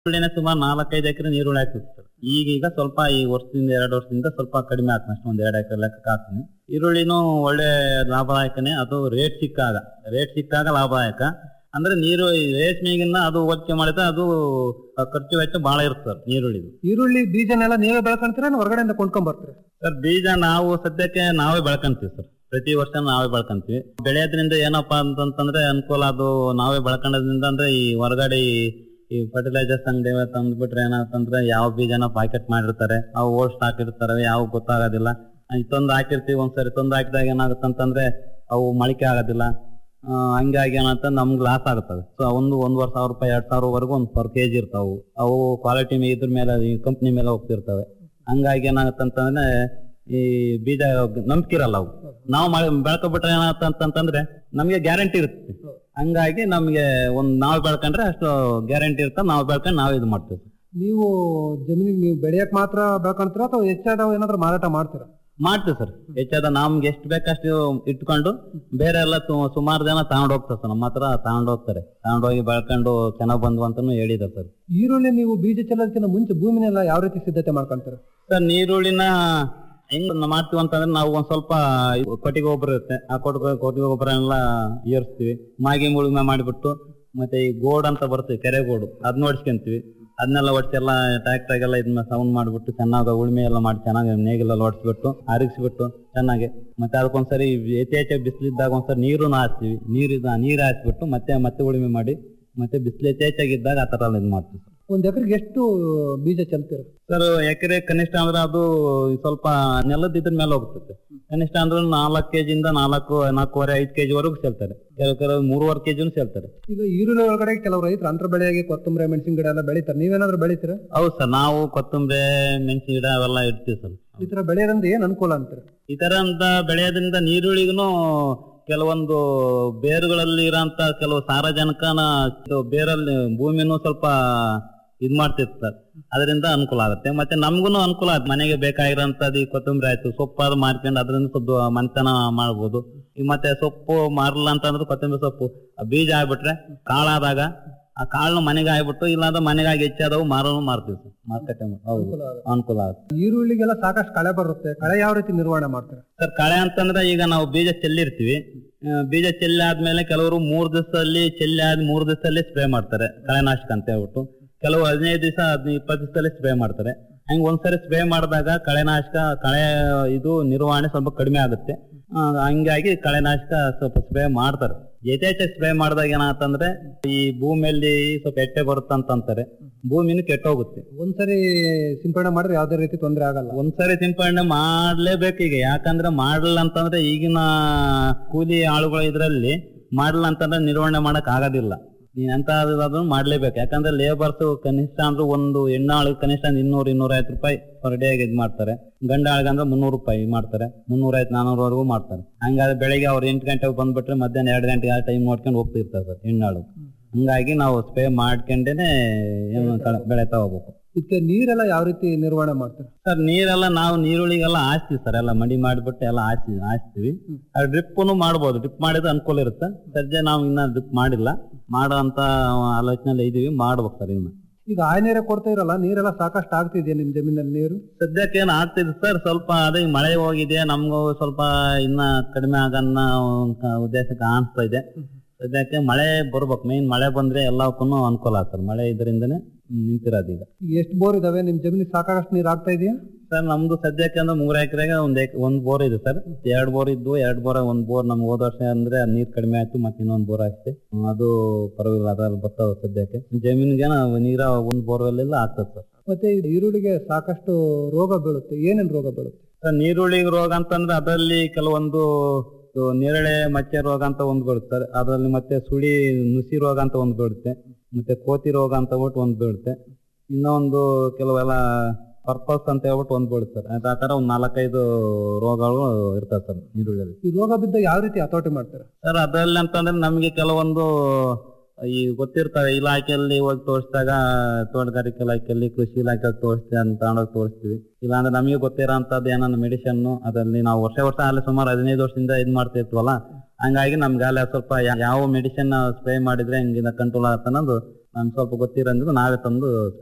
ಈರುಳ್ಳಿನ ಸುಮಾರು ನಾಲ್ಕೈದು ಎಕರೆ ನೀರುಳ್ಳಿ ಹಾಕ್ತಿತ್ತು ಸರ್ ಈಗೀಗ ಸ್ವಲ್ಪ ಈ ವರ್ಷದಿಂದ ಎರಡು ವರ್ಷದಿಂದ ಸ್ವಲ್ಪ ಕಡಿಮೆ ಆಗ್ತಾನೆ ಅಷ್ಟೇ ಒಂದ್ ಎರಡು ಎಕರೆ ಲೆಕ್ಕ ಹಾಕ್ತೀನಿ ಈರುಳ್ಳಿನೂ ಒಳ್ಳೆ ಲಾಭದಾಯಕನೇ ಅದು ರೇಟ್ ಸಿಕ್ಕಾಗ ರೇಟ್ ಸಿಕ್ಕಾಗ ಲಾಭದಾಯಕ ಅಂದ್ರೆ ನೀರು ಈ ರೇಷ್ಮೆಗಿನ್ನ ಅದು ಹೋಲಿಕೆ ಮಾಡಿದ್ರೆ ಅದು ಖರ್ಚು ವೆಚ್ಚ ಬಹಳ ಇರುತ್ತೆ ಸರ್ ನೀರುಳ್ಳಿದು ಈರುಳ್ಳಿ ಬೀಜನೆಲ್ಲ ನೀವೇ ಬೆಳ್ಕೊಂತೀರಾ ಏನ್ ಹೊರಗಡೆಯಿಂದ ಕೊಂಡ್ಕೊಂಡ್ ಬರ್ತೀರಾ ಸರ್ ಬೀಜ ನಾವು ಸದ್ಯಕ್ಕೆ ನಾವೇ ಬೆಳ್ಕೊಂತೀವಿ ಸರ್ ಪ್ರತಿ ವರ್ಷ ನಾವೇ ಬೆಳ್ಕೊಂತೀವಿ ಬೆಳೆಯೋದ್ರಿಂದ ಏನಪ್ಪಾ ಅಂತಂತಂದ್ರೆ ಅನುಕೂಲ ಅದು ನಾವೇ ಬೆಳ್ಕೊಳ್ಳೋದ್ರಿಂದ ಅಂದ್ರೆ ಈ ಹೊರಗಡೆ ಈ- ಈ ಫರ್ಟಿಲೈಸರ್ಸ್ ಅಂಗಡಿ ತಂದ್ಬಿಟ್ರೆ ಏನಾಗ್ತಂದ್ರೆ ಯಾವ ಬೀಜನ ಪ್ಯಾಕೆಟ್ ಮಾಡಿರ್ತಾರೆ ಅವು ಓಲ್ಡ್ ಸ್ಟಾಕ್ ಇರ್ತಾರೆ ಯಾವ ಗೊತ್ತಾಗೋದಿಲ್ಲ ಇತ್ತೊಂದು ಹಾಕಿರ್ತೀವಿ ಒಂದ್ಸರಿ ತಂದು ಹಾಕಿದಾಗ ಏನಾಗುತ್ತಂತಂದ್ರೆ ಅವು ಮೊಳಕೆ ಆಗೋದಿಲ್ಲ ಆ, ಹಂಗಾಗಿ ಏನಂತ ನಮ್ಗೆ ಲಾಸ್ ಆಗುತ್ತದೆ ಸೊ ಒಂದು ಒಂದೂವರೆ ಸಾವಿರ ರೂಪಾಯಿ ಎರಡ್ ಸಾವಿರವರೆಗೂ ಒಂದು ಪರ್ ಕೆಜಿ ಇರ್ತಾವು ಅವು ಕ್ವಾಲಿಟಿ ಇದ್ರ ಮೇಲೆ ಈ ಕಂಪ್ನಿ ಮೇಲೆ ಹೋಗ್ತಿರ್ತವೆ ಹಂಗಾಗಿ ಏನಾಗುತ್ತಂತಂದ್ರೆ ಈ ಬೀಜ ನಂಬಿಕೆ ಇರಲ್ಲ ಅವು ನಾವು ಬೆಳ್ಕೊಬಿಟ್ರೆ ಏನಾಗ್ತಂತಂದ್ರೆ ನಮ್ಗೆ ಗ್ಯಾರಂಟಿ ಇರುತ್ತೆ ಹಂಗಾಗಿ ನಮ್ಗೆ ಒಂದ್ ನಾವ್ ಬೆಳ್ಕೊಂಡ್ರೆ ಅಷ್ಟು ಗ್ಯಾರಂಟಿ ಇರುತ್ತೆ ನಾವು ಬೆಳ್ಕೊಂಡು ನಾವ್ ಇದು ಮಾಡ್ತೀವಿ ನೀವು ಜಮೀನಿಗೆ ನೀವು ಬೆಳೆಯಕ್ ಮಾತ್ರ ಬೆಳ್ಕೊಂತೀರಾ ಅಥವಾ ಹೆಚ್ಚಾದವ್ ಏನಾದ್ರು ಮಾರಾಟ ಮಾಡ್ತೀರಾ ಮಾಡ್ತೀವಿ ಸರ್ ಹೆಚ್ಚಾದ ನಮ್ಗೆ ಎಷ್ಟು ಬೇಕಷ್ಟು ಇಟ್ಕೊಂಡು ಬೇರೆ ಎಲ್ಲ ತು- ಸುಮಾರು ಜನ ತಗೊಂಡ್ ಹೋಗ್ತಾರೆ ಸರ್ ನಮ್ಮ ಹತ್ರ ತಗೊಂಡ್ ಹೋಗ್ತಾರೆ ತಗೊಂಡ್ ಹೋಗಿ ಬೆಳ್ಕೊಂಡು ಚೆನ್ನಾಗ್ ಬಂದ್ವು ಅಂತಾನು ಹೇಳಿದ್ದಾರೆ ಸರ್ ಈರುಳ್ಳಿ ನೀವು ಬೀಜ ಚೆಲ್ಲೋದಕ್ಕಿಂತ ಮುಂಚೆ ಭೂಮಿನೆಲ್ಲ ಯಾವ ರೀತಿ ಸಿದ್ಧತೆ ಮಾಡ್ಕೊಂತೀರಾ ಸರ್ ನೀರುಳ್ಳಿನ ಹೆಂಗ್ ಮಾಡ್ತೀವಿ ಅಂತಂದ್ರೆ ನಾವು ಒಂದ್ ಸ್ವಲ್ಪ ಇದು ಕೊಟ್ಟಿಗೆ ಗೊಬ್ಬರ ಇರುತ್ತೆ ಆ ಕೊಟ್ಟಿಗೆ ಕೊಟ್ಟಿಗೆ ಗೊಬ್ಬರ ಎಲ್ಲ ಏರಿಸ್ತೀವಿ ಮಾಗಿ ಮುಳುಮೆ ಮಾಡಿಬಿಟ್ಟು ಮತ್ತೆ ಈ ಗೋಡ್ ಅಂತ ಬರುತ್ತೆ ಕೆರೆ ಗೋಡು ಅದನ್ನ ಹೊಡ್ಸ್ಕೊಂತೀವಿ ಅದನ್ನೆಲ್ಲ ಹೊಡ್ಸಿ ಎಲ್ಲ ಟ್ರ್ಯಾಕ್ಟರ್ಗೆಲ್ಲ ಇದನ್ನ ಸೌಂಡ್ ಮಾಡಿಬಿಟ್ಟು ಚೆನ್ನಾಗಿ ಉಳುಮೆ ಎಲ್ಲ ಮಾಡಿ ಚೆನ್ನಾಗಿ ನೇಗಿಲೆಲ್ಲ ಹೊಡ್ಸ್ಬಿಟ್ಟು ಅರಗಿಸ್ಬಿಟ್ಟು ಚೆನ್ನಾಗಿ ಮತ್ತೆ ಅದಕ್ಕೊಂದ್ಸರಿ ಯಥೇಚ್ಛ ಬಿಸಿಲಿದ್ದಾಗ ಒಂದ್ಸರಿ ನೀರು ಹಾಸ್ತೀವಿ ನೀರಿದ ನೀರು ಹಾಸ್ಬಿಟ್ಟು ಮತ್ತೆ ಮತ್ತೆ ಉಳುಮೆ ಮಾಡಿ ಮತ್ತೆ ಬಿಸಿಲು ಯಥೇಚ್ಛಾಗಿದ್ದಾಗ ಆ ತರ ಎಲ್ಲ ಇದು ಮಾಡ್ತೀವಿ ಒಂದ್ ಎಕರೆಗೆ ಎಷ್ಟು ಬೀಜ ಚೆಲ್ತೀರಾ ಸರ್ ಎಕರೆ ಕನಿಷ್ಠ ಅಂದ್ರೆ ಅದು ಸ್ವಲ್ಪ ನೆಲದ ಇದ್ರ ಮೇಲೆ ಹೋಗ್ತದೆ ಕನಿಷ್ಠ ಅಂದ್ರೆ ನಾಲ್ಕು ಕೆಜಿಯಿಂದ ನಾಲ್ಕು ನಾಲ್ಕೂವರೆ ಐದು ಕೆಜಿ ವರೆಗೂ ಸೇಲ್ತಾರೆ ಕೆಲವು ಕೆಲವು ಮೂರುವರೆ ಕೆಜಿನೂ ಸೇಲ್ತಾರೆ ಈಗ ಈರುಳ್ಳಿ ಒಳಗಡೆ ಕೆಲವು ರೈತರು ಅಂತರ ಬೆಳೆಯಾಗಿ ಕೊತ್ತಂಬರಿ ಮೆಣಸಿನ ಗಿಡ ಎಲ್ಲ ಬೆಳಿತಾರೆ ನೀವೇನಾದ್ರೂ ಬೆಳಿತೀರಾ ಹೌದು ಸರ್ ನಾವು ಕೊತ್ತಂಬರಿ ಮೆಣಸಿನ ಗಿಡ ಅವೆಲ್ಲ ಇಡ್ತೀವಿ ಸರ್ ಈ ತರ ಬೆಳೆಯೋದ್ರಿಂದ ಏನ್ ಅನುಕೂಲ ಅಂತೀರಾ ಈ ತರ ಅಂತ ಬೆಳೆಯೋದ್ರಿಂದ ನೀರುಳ್ಳಿಗೂ ಕೆಲವೊಂದು ಬೇರುಗಳಲ್ಲಿ ಇರೋಂತ ಕೆಲವು ಸಾರಜನಕನ ಇದು ಬೇರಲ್ಲಿ ಭೂಮಿನೂ ಸ್ವಲ್ಪ ಇದ್ ಮಾಡ್ತಿತ್ತು ಸರ್ ಅದರಿಂದ ಅನುಕೂಲ ಆಗುತ್ತೆ ಮತ್ತೆ ನಮ್ಗೂ ಅನುಕೂಲ ಆಗುತ್ತೆ ಮನೆಗೆ ಬೇಕಾಗಿರೋಂಥದ್ದು ಈ ಕೊತ್ತಂಬರಿ ಆಯ್ತು ಸೊಪ್ಪು ಅದು ಮಾರ್ಕೊಂಡು ಅದರಿಂದ ಸ್ವಲ್ಪ ಮನೆತನ ಮಾಡ್ಬೋದು ಈ ಮತ್ತೆ ಸೊಪ್ಪು ಮಾರಲ್ಲ ಅಂತಂದ್ರೆ ಕೊತ್ತಂಬರಿ ಸೊಪ್ಪು ಆ ಬೀಜ ಆಗ್ಬಿಟ್ರೆ ಕಾಳಾದಾಗ ಆ ಕಾಳನ್ನ ಮನೆಗೆ ಆಗ್ಬಿಟ್ಟು ಇಲ್ಲಾಂದ್ರೆ ಮನೆಗಾಗಿ ಹೆಚ್ಚಾದವು ಮಾರೋನು ಮಾರ್ತೀವಿ ಸರ್ ಮಾರ್ಕೆಟ್ ಹೌದು ಅನುಕೂಲ ಆಗುತ್ತೆ. ಅನುಕೂಲ ಆಗುತ್ತೆ ಈರುಳ್ಳಿಗೆಲ್ಲ ಸಾಕಷ್ಟು ಕಳೆ ಬರುತ್ತೆ ಕಳೆ ಯಾವ ರೀತಿ ನಿರ್ವಹಣೆ ಮಾಡ್ತಾರೆ ಸರ್ ಕಳೆ ಅಂತಂದ್ರೆ ಈಗ ನಾವು ಬೀಜ ಚೆಲ್ಲಿರ್ತೀವಿ ಆ, ಬೀಜ ಚೆಲ್ಲಿ ಆದ್ಮೇಲೆ ಕೆಲವರು ಮೂರ್ ದಿವಸದಲ್ಲಿ ಚೆಲ್ಲಿ ಆದ್ ಮೂರ್ ದಿವಸದಲ್ಲಿ ಸ್ಪ್ರೇ ಮಾಡ್ತಾರೆ ಕಳೆನಾಶಕ ಅಂತ ಹೇಳ್ಬಿಟ್ಟು ಕೆಲವು ಹದಿನೈದು ದಿವಸ ಹದಿನೈದು ಇಪ್ಪತ್ತು ದಿವಸದಲ್ಲಿ ಸ್ಪ್ರೇ ಮಾಡ್ತಾರೆ ಹಂಗ ಒಂದ್ಸರಿ ಸ್ಪ್ರೇ ಮಾಡಿದಾಗ ಕಳೆನಾಶಕ ಕಳೆ ಇದು ನಿರ್ವಹಣೆ ಸ್ವಲ್ಪ ಕಡಿಮೆ ಆಗುತ್ತೆ ಆ, ಹಂಗಾಗಿ ಕಳೆನಾಶಕ ಸ್ವಲ್ಪ ಸ್ಪ್ರೇ ಮಾಡ್ತಾರೆ ಯಥೇಚ್ಛ ಸ್ಪ್ರೇ ಮಾಡಿದಾಗ ಏನಾಗ್ತಂದ್ರೆ ಈ ಭೂಮಿಯಲ್ಲಿ ಸ್ವಲ್ಪ ಎಟ್ಟೆ ಬರುತ್ತಂತಾರೆ ಭೂಮಿನೂ ಕೆಟ್ಟೋಗುತ್ತೆ ಒಂದ್ಸರಿ ಸಿಂಪಡಣೆ ಮಾಡಿದ್ರೆ ಯಾವ್ದೇ ರೀತಿ ತೊಂದರೆ ಆಗಲ್ಲ ಒಂದ್ಸರಿ ಸಿಂಪಡಣೆ ಮಾಡ್ಲೇಬೇಕು ಈಗ ಯಾಕಂದ್ರೆ ಮಾಡಲ್ಲ ಅಂತಂದ್ರೆ ಈಗಿನ ಕೂಲಿ ಆಳುಗಳ ಇದ್ರಲ್ಲಿ ಮಾಡಲ್ಲ ಅಂತಂದ್ರೆ ನಿರ್ವಹಣೆ ಮಾಡಕ್ ಆಗೋದಿಲ್ಲ ನೀನ್ ಎಂತ ಅದನ್ನು ಮಾಡ್ಲೇಬೇಕು ಯಾಕಂದ್ರೆ ಲೇಬರ್ಸ್ ಕನಿಷ್ಠ ಅಂದ್ರೆ ಒಂದು ಹೆಣ್ಣಾಳು ಕನಿಷ್ಠ ಅಂದ್ರೆ ಇನ್ನೂರು ಇನ್ನೂರ ಐವತ್ತು ರೂಪಾಯಿ ಪರ್ ಡೇ ಇದ್ ಮಾಡ್ತಾರೆ ಗಂಡ ಆಳ್ಗಂದ್ರೆ ಮುನ್ನೂರು ರೂಪಾಯಿ ಮಾಡ್ತಾರೆ ಮುನ್ನೂರ ಐವತ್ತು ನಾನೂರವರೆಗೂ ಮಾಡ್ತಾರೆ ಹಂಗಾದ್ರೆ ಬೆಳಿಗ್ಗೆ ಅವ್ರು ಎಂಟು ಗಂಟೆಗೆ ಬಂದ್ಬಿಟ್ರೆ ಮಧ್ಯಾಹ್ನ ಎರಡು ಗಂಟೆಗೆ ಆ ಟೈಮ್ ನೋಡ್ಕೊಂಡು ಹೋಗ್ತಿರ್ತಾರೆ ಸರ್ ಹೆಣ್ಣಾಳು ಹಂಗಾಗಿ ನಾವು ಸ್ಪ್ರೇ ಮಾಡ್ಕೊಂಡೇನೆ ಏನು ಕ- ಬೆಳೆತಾ ಹೋಗ್ಬೇಕು ಇದಕ್ಕೆ ನೀರೆಲ್ಲ ಯಾವ ರೀತಿ ನಿರ್ವಹಣೆ ಮಾಡ್ತಾರೆ ಸರ್ ನೀರೆಲ್ಲ ನಾವು ನೀರುಳ್ಳಿಗೆಲ್ಲ ಹಾಸ್ತೀವಿ ಸರ್ ಎಲ್ಲ ಮಡಿ ಮಾಡಿಬಿಟ್ಟು ಎಲ್ಲ ಹಾಸ್ತೀವಿ ಹಾಸ್ತೀವಿ ಅದು ಡ್ರಿಪ್ಪನು ಮಾಡ್ಬೋದು ಡ್ರಿಪ್ ಮಾಡಿದ್ರೆ ಅನುಕೂಲ ಇರುತ್ತೆ ಸದ್ಯ ನಾವು ಇನ್ನ ಡ್ರಿಪ್ ಮಾಡಿಲ್ಲ ಮಾಡೋ ಅಂತ ಆಲೋಚನೆ ಇದೀವಿ ಮಾಡ್ಬೇಕು ಸರ್ ಇನ್ನು ಈಗ ಆಯ ನೀರೇ ಕೊಡ್ತಾ ಇರಲ್ಲ ನೀರೆಲ್ಲ ಸಾಕಷ್ಟು ಆಗ್ತಿದೆಯಾ ನಿಮ್ ಜಮೀನಲ್ಲಿ ನೀರು ಸದ್ಯಕ್ಕೆ ಏನು ಆಗ್ತಿದೆ ಸರ್ ಸ್ವಲ್ಪ ಅದೇ ಈ ಮಳೆ ಹೋಗಿದೆ ನಮಗೂ ಸ್ವಲ್ಪ ಇನ್ನ ಕಡಿಮೆ ಆಗನ್ನ ಉದ್ದೇಶ ಕಾಣಿಸ್ತಾ ಇದೆ ಸದ್ಯಕ್ಕೆ ಮಳೆ ಬರ್ಬೇಕು ಮೇನ್ ಮಳೆ ಬಂದ್ರೆ ಎಲ್ಲಕ್ಕೂ ಅನುಕೂಲ ಆಗ್ತದೆ ಮಳೆ ಇದರಿಂದನೇ ನಿಂತಿರೋದು ಈಗ ಈಗ ಎಷ್ಟು ಬೋರ್ ಇದಾವೆ ನಿಮ್ ಜಮೀನಿಗೆ ಸಾಕಷ್ಟು ನೀರು ಆಗ್ತಾ ಇದೆಯಾ ಸರ್ ನಮ್ದು ಸದ್ಯಕ್ಕೆ ಅಂದ್ರೆ ಮೂರ್ ಎಕರೆಗೆ ಒಂದ್ ಎಕ್- ಒಂದ್ ಬೋರ್ ಇದೆ ಸರ್ ಎರಡ್ ಬೋರ್ ಇದ್ವು ಎರಡ್ ಬೋರ್ ಒಂದ್ ಬೋರ್ ನಮ್ಗೆ ಹೋದ ವರ್ಷ ಅಂದ್ರೆ ಅದ್ ನೀರ್ ಕಡಿಮೆ ಆಯ್ತು ಮತ್ತೆ ಇನ್ನೊಂದ್ ಬೋರ್ ಹಾಕ್ತಿ ಅದು ಪರವಾಗಿಲ್ಲ ಅದ್ರಲ್ಲಿ ಬರ್ತಾವ ಸದ್ಯಕ್ಕೆ ಜಮೀನಿಗೆ ನಾವು ನೀರ ಒಂದ್ ಬೋರ್ವೆಲ್ ಎಲ್ಲ ಆಗ್ತದೆ ಸರ್ ಮತ್ತೆ ಈ ಈರುಳ್ಳಿಗೆ ಸಾಕಷ್ಟು ರೋಗ ಬೀಳುತ್ತೆ ಏನೇನ್ ರೋಗ ಬೀಳುತ್ತೆ ಸರ್ ನೀರುಳ್ಳಿ ರೋಗ ಅಂತಂದ್ರೆ ಅದರಲ್ಲಿ ಕೆಲವೊಂದು ಇದು ನೇರಳೆ ಮಚ್ಚೆ ರೋಗ ಅಂತ ಒಂದ್ ಬರುತ್ತೆ ಸರ್ ಅದರಲ್ಲಿ ಮತ್ತೆ ಸುಳಿ ನುಸಿ ರೋಗ ಅಂತ ಒಂದ್ ಬೀಳುತ್ತೆ ಮತ್ತೆ ಕೋತಿ ರೋಗ ಅಂತ ಹೇಳ್ಬಿಟ್ಟು ಒಂದ್ ಬೀಳುತ್ತೆ ಇನ್ನೊಂದು ಕೆಲವೆಲ್ಲ ಪರ್ಪಸ್ ಅಂತ ಹೇಳ್ಬಿಟ್ಟು ಒಂದ್ ಬೀಳುತ್ತೆ ಸರ್ ಆ ತರ ಒಂದ್ ನಾಲ್ಕೈದು ರೋಗಗಳು ಇರ್ತವೆ ಸರ್ ನೀರುಳ್ಳಿಯಲ್ಲಿ ಈ ರೋಗ ಬಿದ್ದ ಯಾವ ರೀತಿ ಹತೋಟಿ ಮಾಡ್ತಾರೆ ಸರ್ ಅದ್ರಲ್ಲಿ ಅಂತಂದ್ರೆ ನಮಗೆ ಕೆಲವೊಂದು ಈ ಗೊತ್ತಿರ್ತವೆ ಇಲಾಖೆಯಲ್ಲಿ ಹೋಗಿ ತೋರಿಸಿದಾಗ ತೋಟಗಾರಿಕೆ ಇಲಾಖೆಯಲ್ಲಿ ಕೃಷಿ ಇಲಾಖೆಯಲ್ಲಿ ತೋರಿಸ್ತೀವಿ ಅಂತ ತಗೊಂಡೋಗಿ ತೋರಿಸ್ತೀವಿ ಇಲ್ಲಾಂದ್ರೆ ನಮಗೆ ಗೊತ್ತಿರೋ ಅಂತದ್ದು ಏನಾದ್ರು ಮೆಡಿಸಿನ್ ಅದರಲ್ಲಿ ನಾವು ವರ್ಷ ವರ್ಷ ಅಲ್ಲಿ ಸುಮಾರು ಹದಿನೈದು ವರ್ಷದಿಂದ ಇದ್ ಮಾಡ್ತಿರ್ತೀವಲ್ಲ ಹಂಗಾಗಿ ನಮ್ಗೆ ಅಲ್ಲಿ ಸ್ವಲ್ಪ ಯಾ- ಯಾವ ಮೆಡಿಸಿನ್ ಸ್ಪ್ರೇ ಮಾಡಿದ್ರೆ ಹಿಂಗಿನ ಕಂಟ್ರೋಲ್ ಆಗುತ್ತೆ ಅನ್ನೋದು ನಮ್ಗೆ ಸ್ವಲ್ಪ ಗೊತ್ತಿರೋದ್ರಿಂದ ನಾವೇ ತಂದು